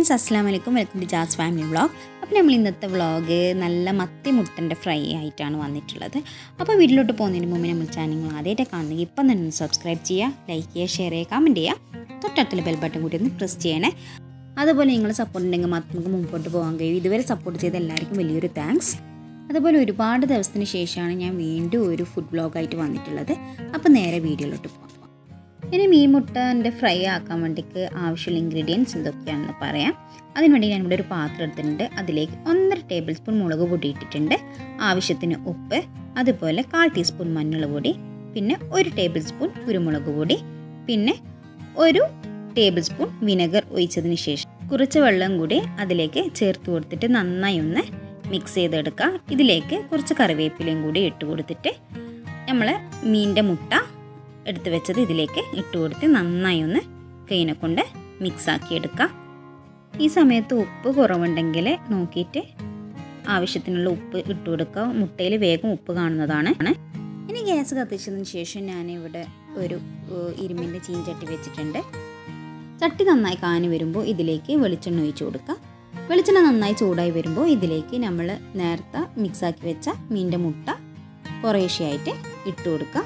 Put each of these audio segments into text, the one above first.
friends അസ്സാം വലൈക്കും welcome to Jaz family vlog അപ്പോൾ നമ്മൾ ഇന്നത്തെ വ്ളോഗ് നല്ല മത്തി മുട്ടൻ്റെ ഫ്രൈ ആയിട്ടാണ് വന്നിട്ടുള്ളത് അപ്പോൾ വീട്ടിലോട്ട് പോകുന്നതിന് മുമ്പ് നമ്മൾ ചാനൽ ആദ്യമായിട്ട് കാണുന്നെങ്കിൽ ഇപ്പം തന്നെ ഒന്ന് സബ്സ്ക്രൈബ് ചെയ്യുക ലൈക്ക് ചെയ്യുക ഷെയർ ചെയ്യുക കമൻറ്റ് ചെയ്യുക തൊട്ടടുത്തുള്ള ബെൽ ബട്ടൺ കൂടി ഒന്ന് പ്രസ് ചെയ്യണേ അതുപോലെ നിങ്ങൾ സപ്പോർട്ട് ഉണ്ടെങ്കിൽ മാത്രം നമുക്ക് മുമ്പോട്ട് പോകാൻ കഴിയും ഇതുവരെ സപ്പോർട്ട് ചെയ്ത എല്ലാവർക്കും വലിയൊരു താങ്ക്സ് അതുപോലെ ഒരുപാട് ദിവസത്തിന് ശേഷമാണ് ഞാൻ വീണ്ടും ഒരു ഫുഡ് വ്ളോഗായിട്ട് വന്നിട്ടുള്ളത് അപ്പോൾ നേരെ വീഡിയോയിലോട്ട് പോകാം ഇനി മീൻ മുട്ടൻ്റെ ഫ്രൈ ആക്കാൻ വേണ്ടിക്ക് ആവശ്യമുള്ള ഇൻഗ്രീഡിയൻസ് എന്തൊക്കെയാണെന്ന് പറയാം അതിനുവേണ്ടി ഞാൻ ഇവിടെ ഒരു പാത്രം എടുത്തിട്ടുണ്ട് അതിലേക്ക് ഒന്നര ടേബിൾ സ്പൂൺ മുളക് പൊടി ഇട്ടിട്ടുണ്ട് ആവശ്യത്തിന് ഉപ്പ് അതുപോലെ കാൽ ടീസ്പൂൺ മഞ്ഞൾ പൊടി പിന്നെ ഒരു ടേബിൾ സ്പൂൺ കുരുമുളക് പൊടി പിന്നെ ഒരു ടേബിൾ സ്പൂൺ വിനെഗർ ഒഴിച്ചതിന് ശേഷം കുറച്ച് വെള്ളം കൂടി അതിലേക്ക് ചേർത്ത് കൊടുത്തിട്ട് നന്നായി ഒന്ന് മിക്സ് ചെയ്തെടുക്കുക ഇതിലേക്ക് കുറച്ച് കറിവേപ്പിലയും കൂടി ഇട്ട് കൊടുത്തിട്ട് നമ്മൾ മീനിൻ്റെ മുട്ട എടുത്ത് വെച്ചത് ഇതിലേക്ക് ഇട്ട് കൊടുത്ത് നന്നായി ഒന്ന് കൈനെ കൊണ്ട് മിക്സ് ആക്കി എടുക്കുക ഈ സമയത്ത് ഉപ്പ് കുറവുണ്ടെങ്കിൽ നോക്കിയിട്ട് ആവശ്യത്തിനുള്ള ഉപ്പ് ഇട്ട് കൊടുക്കുക മുട്ടയിൽ വേഗം ഉപ്പ് കാണുന്നതാണ് ഇനി ഗ്യാസ് കത്തിച്ചതിന് ശേഷം ഞാനിവിടെ ഒരു ഏഹ്, ഇരുമ്പിൻ്റെ ചീഞ്ചട്ടി വെച്ചിട്ടുണ്ട് ചട്ടി നന്നായി കാഞ്ഞ് വരുമ്പോൾ ഇതിലേക്ക് വെളിച്ചെണ്ണ ഒഴിച്ച് കൊടുക്കുക വെളിച്ചെണ്ണ നന്നായി ചൂടായി വരുമ്പോൾ ഇതിലേക്ക് നമ്മൾ നേരത്തെ മിക്സാക്കി വെച്ച മീനിൻ്റെ മുട്ട കുറേശ്ശെയായിട്ട് ഇട്ട് കൊടുക്കുക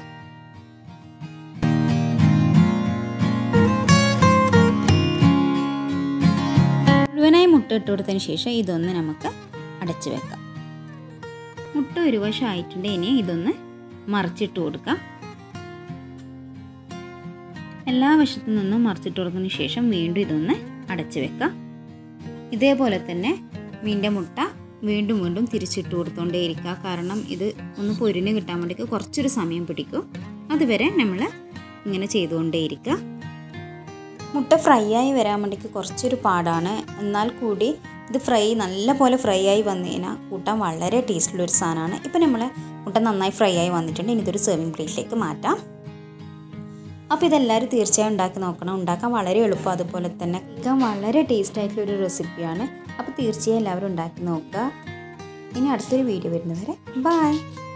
മുഴുവനായി മുട്ട ഇട്ട് കൊടുത്തതിന് ശേഷം ഇതൊന്ന് നമുക്ക് അടച്ച് വെക്കാം മുട്ട ഒരു വശം ആയിട്ടുണ്ട് ഇനി ഇതൊന്ന് മറിച്ചിട്ട് കൊടുക്കാം എല്ലാ വശത്തു നിന്നും മറിച്ചിട്ട് കൊടുത്തതിന് ശേഷം വീണ്ടും ഇതൊന്ന് അടച്ച് വെക്കാം ഇതേപോലെ തന്നെ മീൻ്റെ മുട്ട വീണ്ടും വീണ്ടും തിരിച്ചിട്ട് കൊടുത്തോണ്ടേ ഇരിക്കുക കാരണം ഇത് ഒന്ന് പൊരിഞ്ഞ് കിട്ടാൻ വേണ്ടിക്ക് കുറച്ചൊരു സമയം പിടിക്കും അതുവരെ നമ്മൾ ഇങ്ങനെ ചെയ്തുകൊണ്ടേ ഇരിക്കുക മുട്ട ഫ്രൈ ആയി വരാൻ വേണ്ടിക്ക് കുറച്ചൊരു പാടാണ് എന്നാൽ കൂടി ഇത് ഫ്രൈ നല്ല പോലെ ഫ്രൈ ആയി വന്നു കഴിഞ്ഞാൽ കൂട്ടാൻ വളരെ ടേസ്റ്റുള്ള ഒരു സാധനമാണ് ഇപ്പം നമ്മൾ മുട്ട നന്നായി ഫ്രൈ ആയി വന്നിട്ടുണ്ട് ഇനി ഇതൊരു സെർവിങ് പ്ലേറ്റിലേക്ക് മാറ്റാം അപ്പോൾ ഇതെല്ലാവരും തീർച്ചയായും ഉണ്ടാക്കി നോക്കണം ഉണ്ടാക്കാൻ വളരെ എളുപ്പം അതുപോലെ തന്നെ കഴിക്കാൻ വളരെ ടേസ്റ്റ് ആയിട്ടുള്ള ഒരു റെസിപ്പിയാണ് അപ്പോൾ തീർച്ചയായും എല്ലാവരും ഉണ്ടാക്കി നോക്കുക ഇനി അടുത്തൊരു വീഡിയോ വരുന്നവരെ ബായ്